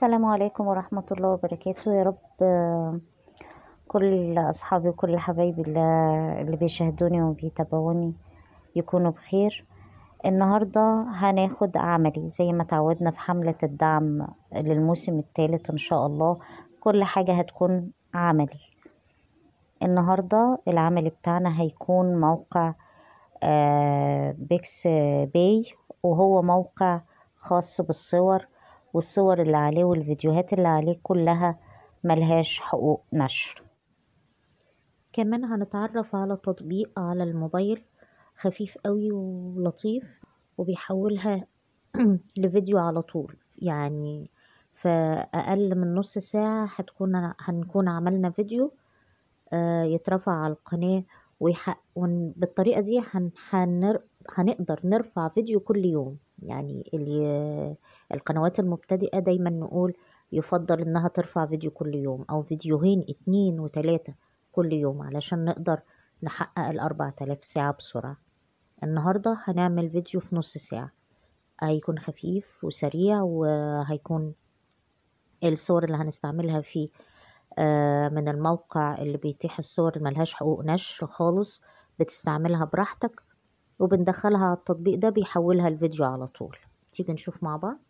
السلام عليكم ورحمة الله وبركاته يا رب آه، كل أصحابي وكل حبايبي اللي اللي بيشاهدوني وبيتابعوني يكونوا بخير النهاردة هناخد عملي زي ما تعودنا في حملة الدعم للموسم الثالث إن شاء الله كل حاجة هتكون عملي النهاردة العملي بتاعنا هيكون موقع آه، بيكس باي وهو موقع خاص بالصور والصور اللي عليه والفيديوهات اللي عليه كلها ملهاش حقوق نشر كمان هنتعرف على تطبيق على الموبايل خفيف قوي ولطيف وبيحولها لفيديو على طول يعني في أقل من نص ساعة هتكون هنكون عملنا فيديو آه، يترفع على القناة ويحق ون- بالطريقة دي هن هنر هنقدر نرفع فيديو كل يوم يعني اللي القنوات المبتدئة دايما نقول يفضل انها ترفع فيديو كل يوم او فيديوهين اتنين وتلاتة كل يوم علشان نقدر نحقق الاربع تلاف ساعة بسرعة النهاردة هنعمل فيديو في نص ساعة هيكون خفيف وسريع وهيكون الصور اللي هنستعملها فيه آه، من الموقع اللي بيتيح الصور اللي ملهاش حقوق نشر خالص بتستعملها براحتك وبندخلها على التطبيق ده بيحولها الفيديو على طول تيجي نشوف مع بعض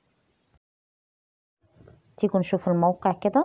تيجوا نشوف الموقع كده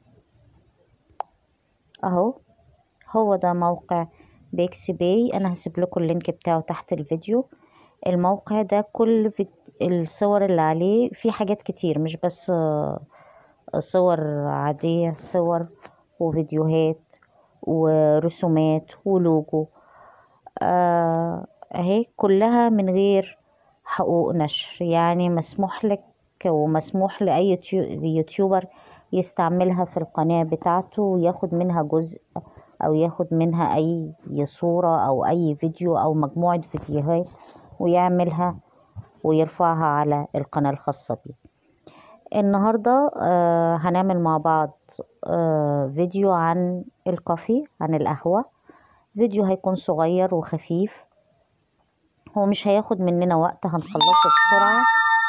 اهو هو ده موقع بيكس باي انا هسيب لكم اللينك بتاعه تحت الفيديو الموقع ده كل فيد... الصور اللي عليه في حاجات كتير مش بس آه، صور عادية صور وفيديوهات ورسومات ولوجو آه، اهي كلها من غير حقوق نشر يعني مسموح لك ومسموح لأي يوتيو- يوتيوبر يستعملها في القناة بتاعته وياخد منها جزء أو ياخد منها أي صورة أو أي فيديو أو مجموعة فيديوهات ويعملها ويرفعها على القناة الخاصة بيه النهاردة آه هنعمل مع بعض آه فيديو عن الكافي عن القهوة فيديو هيكون صغير وخفيف هو مش هياخد مننا وقت هنخلصه بسرعة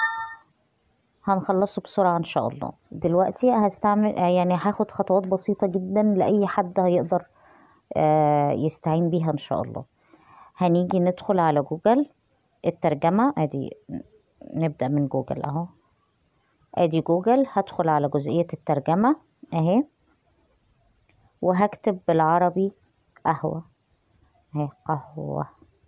هنخلصه بسرعة ان شاء الله دلوقتي هستعمل يعني هاخد خطوات بسيطة جدا لأي حد هيقدر آه يستعين بيها ان شاء الله هنيجي ندخل على جوجل الترجمة ادي نبدأ من جوجل اهو ادي جوجل هدخل على جزئية الترجمة اهي وهكتب بالعربي قهوة اهي قهوة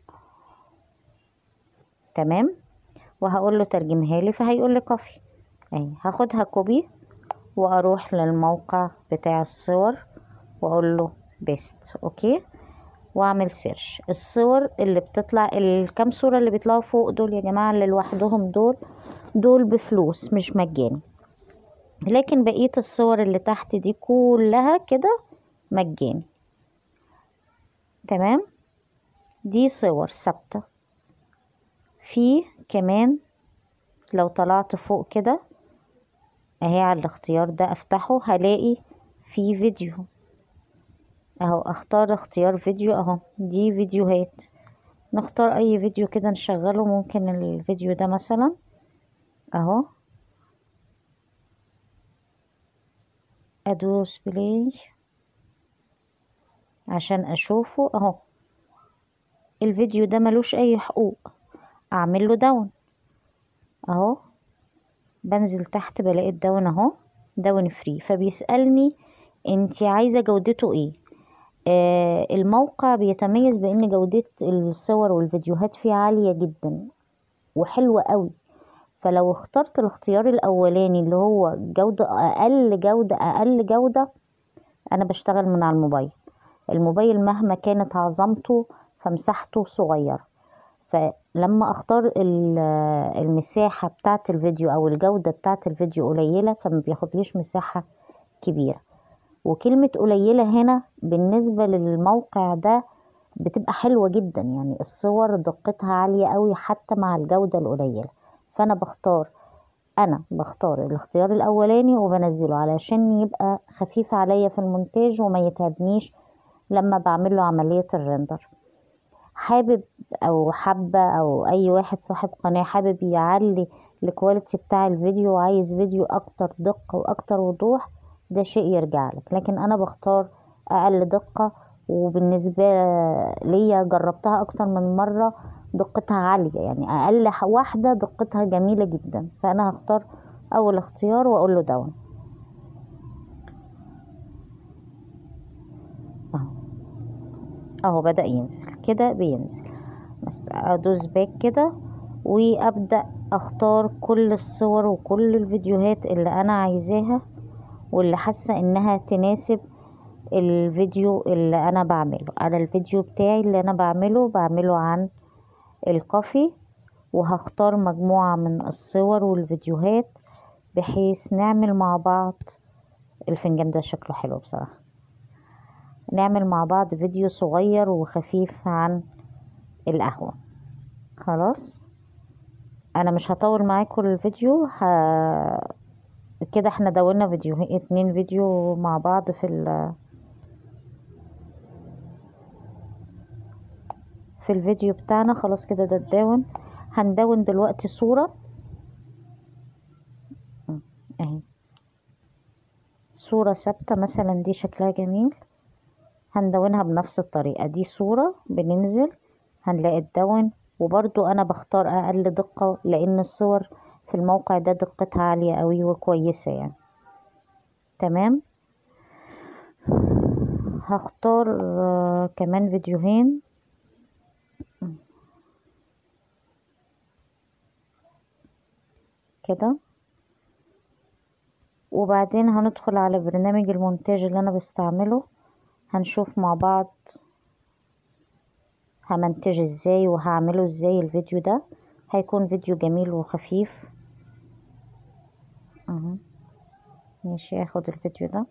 تمام وهقول له ترجمها لي فهيقول لي كوفي اهي هاخدها كوبي واروح للموقع بتاع الصور واقول له بيست اوكي واعمل سيرش الصور اللي بتطلع الكام صورة اللي بيطلعوا فوق دول يا جماعة اللي لوحدهم دول دول بفلوس مش مجاني لكن بقية الصور اللي تحت دي كلها كده مجاني تمام دي صور ثابتة في كمان لو طلعت فوق كده اهي على الاختيار ده افتحه هلاقي في فيديو اهو اختار اختيار فيديو اهو دي فيديوهات نختار اي فيديو كده نشغله ممكن الفيديو ده مثلا اهو ادوس بلاي عشان اشوفه اهو الفيديو ده ملوش اي حقوق اعمل له داون اهو بنزل تحت بلاقي الداون اهو داون فري فبيسألني انتي عايزة جودته ايه آه الموقع بيتميز بان جودة الصور والفيديوهات فيه عالية جدا وحلوة قوي فلو اخترت الاختيار الاولاني اللي هو جودة اقل جودة اقل جودة انا بشتغل من على الموبايل الموبايل مهما كانت عظمته فمساحته صغيرة فلما اختار ال- المساحة بتاعة الفيديو او الجودة بتاعة الفيديو قليلة فما بياخدليش مساحة كبيرة وكلمة قليلة هنا بالنسبة للموقع ده بتبقى حلوة جدا يعني الصور دقتها عالية قوي حتى مع الجودة القليلة فانا بختار انا بختار الاختيار الاولاني وبنزله علشان يبقى خفيف عليا في المونتاج وما يتعبنيش لما بعمل له عملية الرندر حابب او حابة او اي واحد صاحب قناة حابب يعلي الكواليتي بتاع الفيديو وعايز فيديو اكتر دقة واكتر وضوح ده شيء يرجع لك لكن انا بختار اقل دقة وبالنسبة ليا جربتها اكتر من مرة دقتها عالية يعني اقل واحدة دقتها جميلة جدا فانا هختار اول اختيار واقول له داون اهو اهو بدأ ينزل كده بينزل بس ادوس باك كده وابدأ اختار كل الصور وكل الفيديوهات اللي انا عايزاها واللي حاسة انها تناسب الفيديو اللي انا بعمله على الفيديو بتاعي اللي انا بعمله بعمله عن الكافي وهختار مجموعة من الصور والفيديوهات بحيث نعمل مع بعض الفنجان ده شكله حلو بصراحة نعمل مع بعض فيديو صغير وخفيف عن القهوة خلاص انا مش هطول معاكم الفيديو ه... كده احنا دولنا فيديو اتنين فيديو مع بعض في ال في الفيديو بتاعنا خلاص كده ده اتداون هندون دلوقتي صورة اهي صورة ثابتة مثلا دي شكلها جميل هندونها بنفس الطريقة دي صورة بننزل هنلاقي الدون وبرضو انا بختار اقل دقة لان الصور في الموقع ده دقتها عالية قوي وكويسة يعني تمام هختار آه كمان فيديوهين كده وبعدين هندخل على برنامج المونتاج اللي انا بستعمله هنشوف مع بعض همنتج ازاي وهعمله ازاي الفيديو ده هيكون فيديو جميل وخفيف اهو ماشي اخد الفيديو ده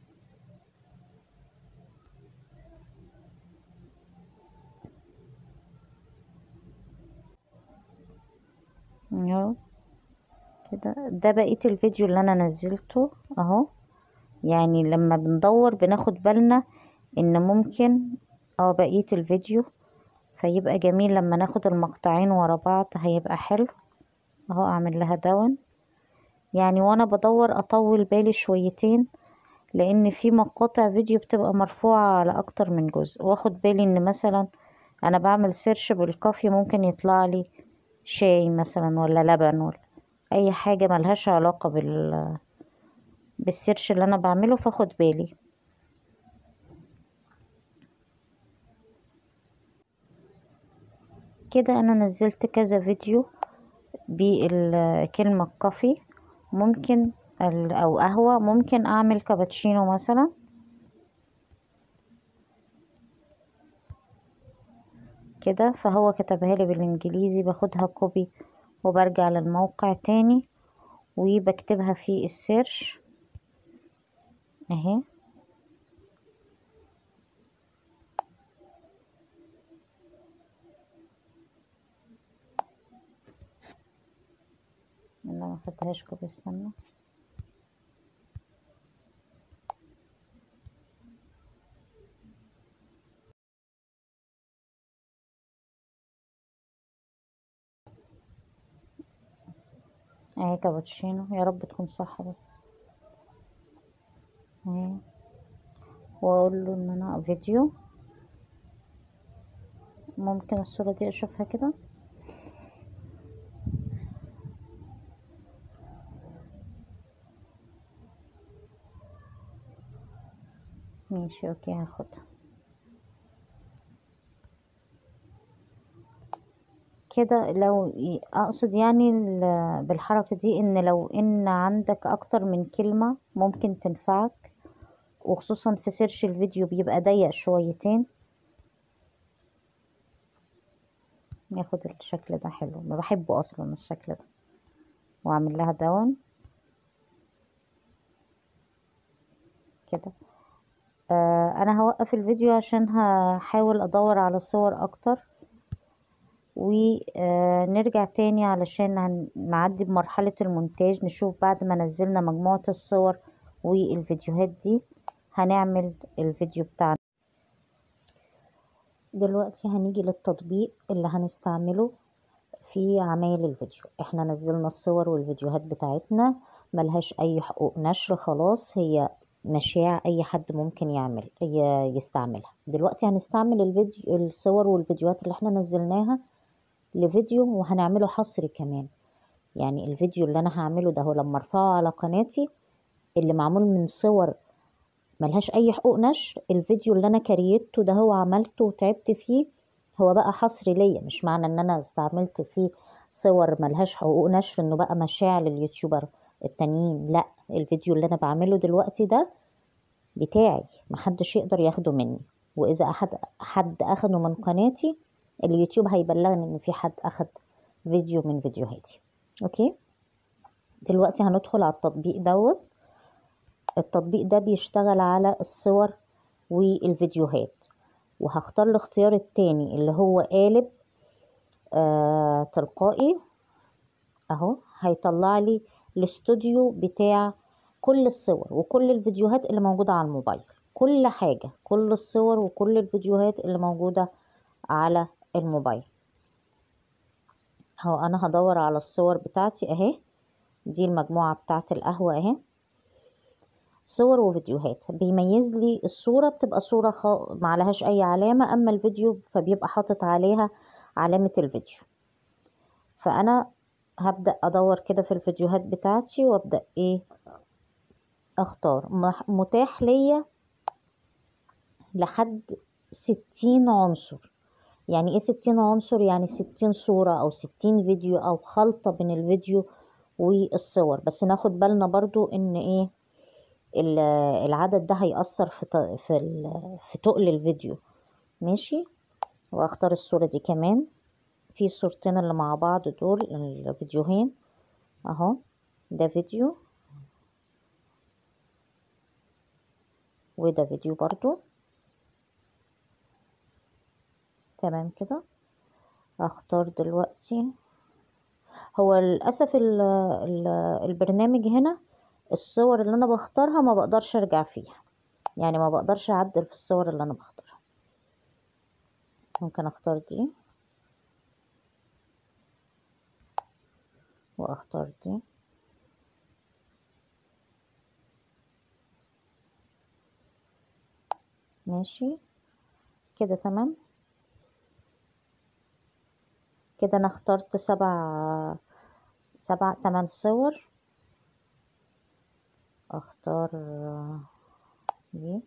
اهو كده ده بقية الفيديو اللي انا نزلته اهو يعني لما بندور بناخد بالنا ان ممكن اه بقية الفيديو فيبقى جميل لما ناخد المقطعين ورا بعض هيبقى حلو اهو اعمل لها داون يعني وانا بدور اطول بالي شويتين لان في مقاطع فيديو بتبقى مرفوعة على اكتر من جزء واخد بالي ان مثلا انا بعمل سيرش بالكافي ممكن يطلع لي شاي مثلا ولا لبن ولا اي حاجة ملهاش علاقة بال بالسيرش اللي انا بعمله فاخد بالي كده انا نزلت كذا فيديو بالكلمة كافي ممكن او قهوة ممكن اعمل كابتشينو مثلا كده فهو كتبها لي بالانجليزي باخدها كوبي وبرجع للموقع تاني وبكتبها في السيرش اهي انا ما خدتهاش كوبي استنى اهي كابتشينو يا رب تكون صح بس اهي واقول له ان انا فيديو ممكن الصورة دي اشوفها كده ماشي اوكي هاخدها كده لو اقصد يعني بالحركة دي ان لو ان عندك اكتر من كلمة ممكن تنفعك وخصوصا في سيرش الفيديو بيبقى ضيق شويتين ياخد الشكل ده حلو ما بحبه اصلا الشكل ده واعمل لها داون كده آه انا هوقف الفيديو عشان هحاول ادور على صور اكتر ونرجع تاني علشان نعدي بمرحلة المونتاج نشوف بعد ما نزلنا مجموعة الصور والفيديوهات دي هنعمل الفيديو بتاعنا دلوقتي هنيجي للتطبيق اللي هنستعمله في عمايل الفيديو احنا نزلنا الصور والفيديوهات بتاعتنا ملهاش اي حقوق نشر خلاص هي مشاع اي حد ممكن يعمل يستعملها دلوقتي هنستعمل الفيديو الصور والفيديوهات اللي احنا نزلناها لفيديو وهنعمله حصري كمان يعني الفيديو اللي انا هعمله ده هو لما ارفعه على قناتي اللي معمول من صور ملهاش اي حقوق نشر الفيديو اللي انا كريته ده هو عملته وتعبت فيه هو بقى حصري ليا مش معنى ان انا استعملت فيه صور ملهاش حقوق نشر انه بقى مشاع لليوتيوبر التانيين لا الفيديو اللي انا بعمله دلوقتي ده بتاعي محدش يقدر ياخده مني واذا احد حد اخده من قناتي اليوتيوب هيبلغني ان في حد اخد فيديو من فيديوهاتي اوكي دلوقتي هندخل على التطبيق دوت التطبيق ده بيشتغل على الصور والفيديوهات وهختار الاختيار التاني اللي هو قالب آه تلقائي اهو هيطلع لي الاستوديو بتاع كل الصور وكل الفيديوهات اللي موجودة على الموبايل كل حاجة كل الصور وكل الفيديوهات اللي موجودة على الموبايل اهو انا هدور على الصور بتاعتي اهي دي المجموعة بتاعت القهوة اهي صور وفيديوهات بيميز لي الصورة بتبقى صورة خ... معلهاش اي علامة اما الفيديو فبيبقى حاطط عليها علامة الفيديو فانا هبدأ ادور كده في الفيديوهات بتاعتي وابدأ ايه اختار متاح ليا لحد ستين عنصر يعني ايه ستين عنصر يعني ستين صورة او ستين فيديو او خلطة بين الفيديو والصور بس ناخد بالنا برضو ان ايه العدد ده هيأثر في في في تقل الفيديو ماشي واختار الصورة دي كمان في الصورتين اللي مع بعض دول الفيديوهين اهو ده فيديو وده فيديو برضو تمام كده اختار دلوقتي هو للأسف ال ال البرنامج هنا الصور اللي انا بختارها ما بقدرش ارجع فيها يعني ما بقدرش اعدل في الصور اللي انا بختارها ممكن اختار دي واختار دي ماشي كده تمام كده انا اخترت سبع سبع تمن صور اختار دي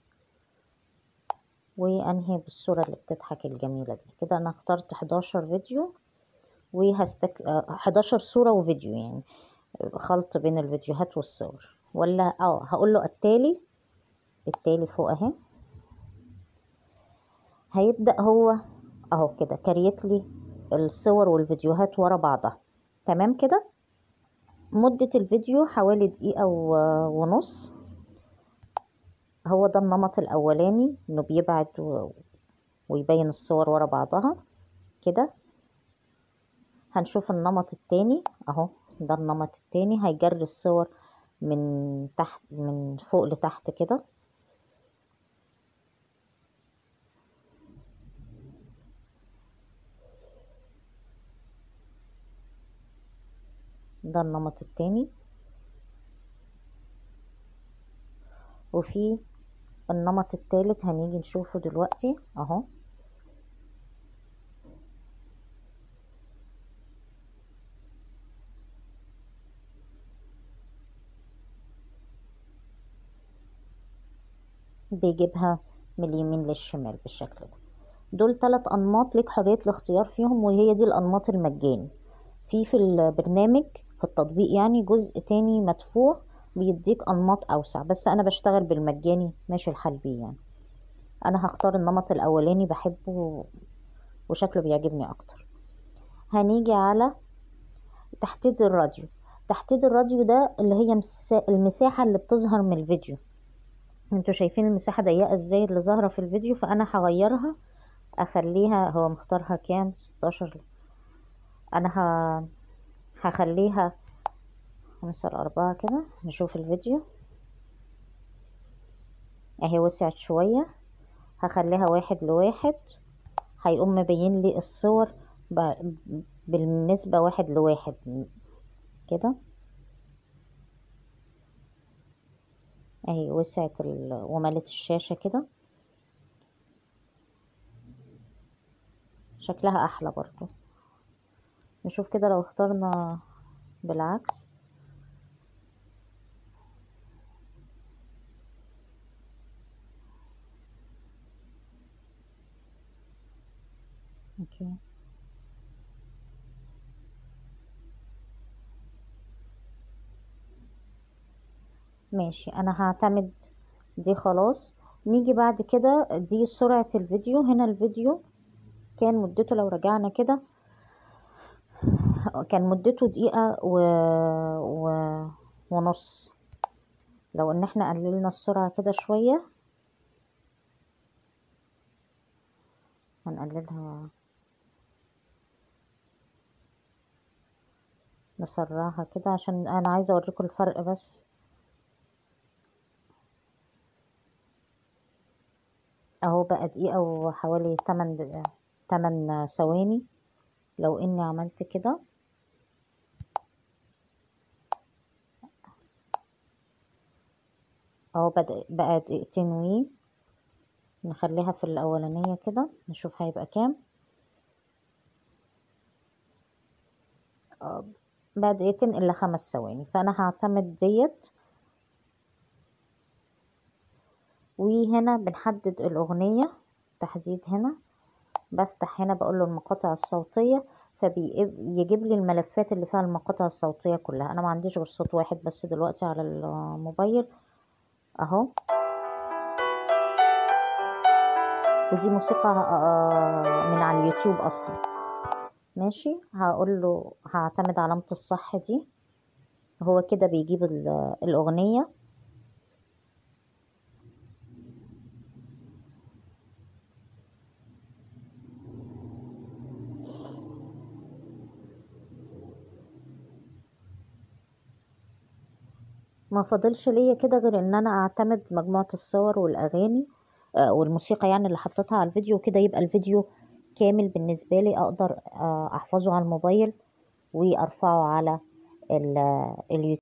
وانهي بالصورة اللي بتضحك الجميلة دي كده انا اخترت حداشر فيديو وهستك حداشر صورة وفيديو يعني خلط بين الفيديوهات والصور ولا اه هقول له التالي التالي فوق اهي هيبدأ هو اهو كده كريت لي الصور والفيديوهات ورا بعضها تمام كده مدة الفيديو حوالي دقيقة ونص هو ده النمط الأولاني إنه بيبعد ويبين الصور ورا بعضها كده هنشوف النمط التاني أهو ده النمط التاني هيجري الصور من تحت من فوق لتحت كده ده النمط التاني وفي النمط التالت هنيجي نشوفه دلوقتي اهو بيجيبها من اليمين للشمال بالشكل ده دول ثلاث انماط ليك حرية الاختيار فيهم وهي دي الانماط المجاني في في البرنامج في التطبيق يعني جزء تاني مدفوع بيديك انماط اوسع بس انا بشتغل بالمجاني ماشي الحال بيه يعني انا هختار النمط الاولاني بحبه وشكله بيعجبني اكتر هنيجي على تحديد الراديو تحديد الراديو ده اللي هي المساحة اللي بتظهر من الفيديو انتوا شايفين المساحة ضيقة ازاي اللي ظاهرة في الفيديو فانا هغيرها اخليها هو مختارها كام ستاشر انا ه... هخليها خمسة لأربعة كده نشوف الفيديو اهي وسعت شوية هخليها واحد لواحد هيقوم مبين لي الصور بالنسبة واحد لواحد كده اهي وسعت وملت الشاشة كده شكلها احلى برضو نشوف كده لو اخترنا بالعكس اوكي ماشي انا هعتمد دي خلاص نيجي بعد كده دي سرعة الفيديو هنا الفيديو كان مدته لو رجعنا كده كان مدته دقيقة و... و... ونص لو ان احنا قللنا السرعة كده شوية هنقللها نسرعها كده عشان انا عايزة اوريكم الفرق بس اهو بقى دقيقة وحوالي تمن تمن ثواني لو اني عملت كده اهو بدأ بقى دقيقتين وي نخليها في الاولانية كده نشوف هيبقى كام بقى دقيقتين الا خمس ثواني فانا هعتمد ديت وهنا بنحدد الأغنية تحديد هنا بفتح هنا بقول له المقاطع الصوتية فبيجيب لي الملفات اللي فيها المقاطع الصوتية كلها أنا ما عنديش غير صوت واحد بس دلوقتي على الموبايل أهو ودي موسيقى من على اليوتيوب أصلا ماشي هقول له هعتمد علامة الصح دي هو كده بيجيب الأغنية ما فاضلش ليا كده غير ان انا اعتمد مجموعة الصور والاغاني آه والموسيقى يعني اللي حطيتها على الفيديو كده يبقى الفيديو كامل بالنسبة لي اقدر آه احفظه على الموبايل وارفعه على اليوتيوب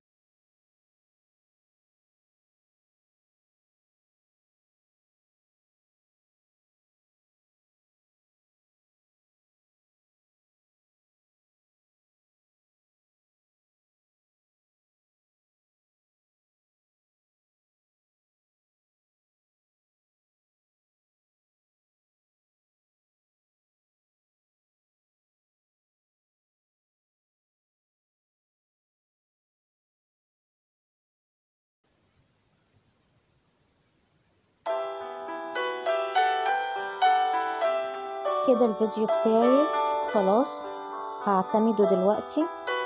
كده الفيديو بتاعي خلاص هعتمده دلوقتي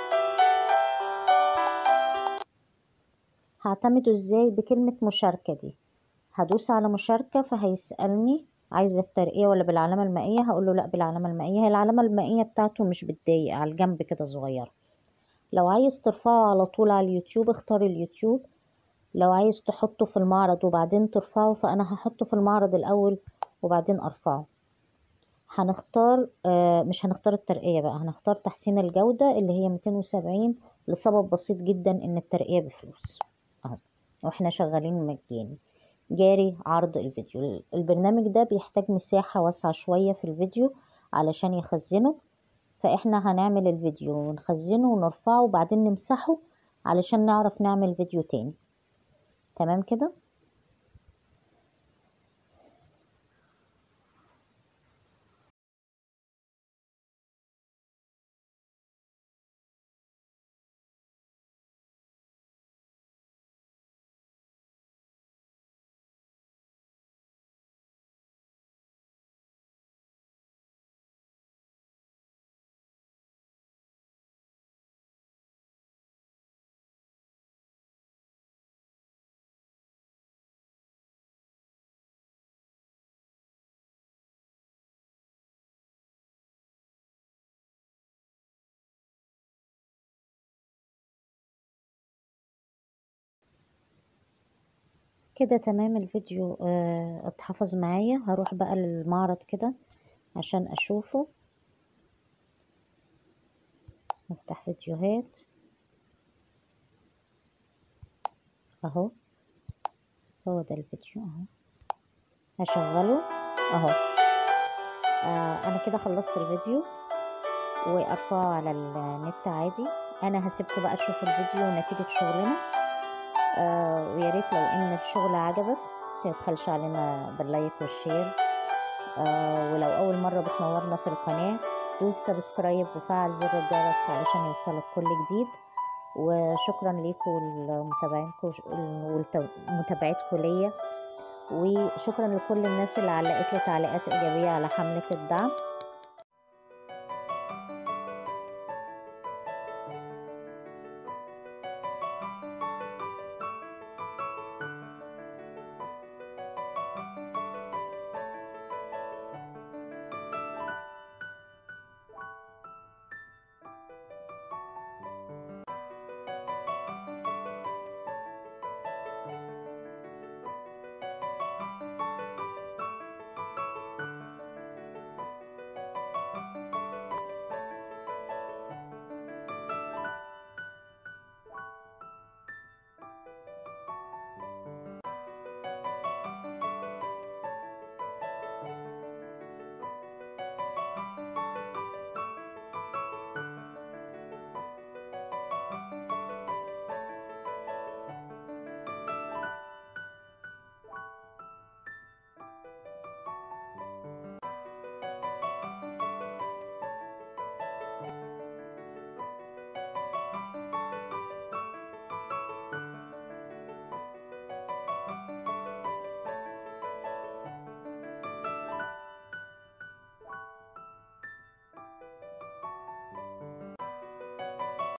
هعتمده ازاي بكلمة مشاركة دي هدوس على مشاركة فهيسألني عايزة الترقية ولا بالعلامة المائية هقوله لا بالعلامة المائية هي العلامة المائية بتاعته مش بتضايق على الجنب كده صغيرة لو عايز ترفعه على طول على اليوتيوب اختار اليوتيوب لو عايز تحطه في المعرض وبعدين ترفعه فانا هحطه في المعرض الاول وبعدين ارفعه هنختار آه مش هنختار الترقية بقى هنختار تحسين الجودة اللي هي 270 لسبب بسيط جدا ان الترقية بفلوس اهو واحنا شغالين مجاني جاري عرض الفيديو البرنامج ده بيحتاج مساحة واسعة شوية في الفيديو علشان يخزنه فاحنا هنعمل الفيديو ونخزنه ونرفعه وبعدين نمسحه علشان نعرف نعمل فيديو تاني تمام كده كده تمام الفيديو اه اتحفظ معايا هروح بقى للمعرض كده عشان اشوفه نفتح فيديوهات اهو هو ده الفيديو اهو هشغله اهو آه انا كده خلصت الفيديو وارفعه على النت عادي انا هسيبكم بقى تشوفوا الفيديو ونتيجة شغلنا آه ويا ريت لو ان الشغل عجبك متبخلش علينا باللايك والشير آه ولو اول مرة بتنورنا في القناة دوس سبسكرايب وفعل زر الجرس علشان يوصلك كل جديد وشكرا ليكم ولمتابعينكم ومتابعتكم ليا وشكرا لكل الناس اللي علقت لي تعليقات ايجابيه على حمله الدعم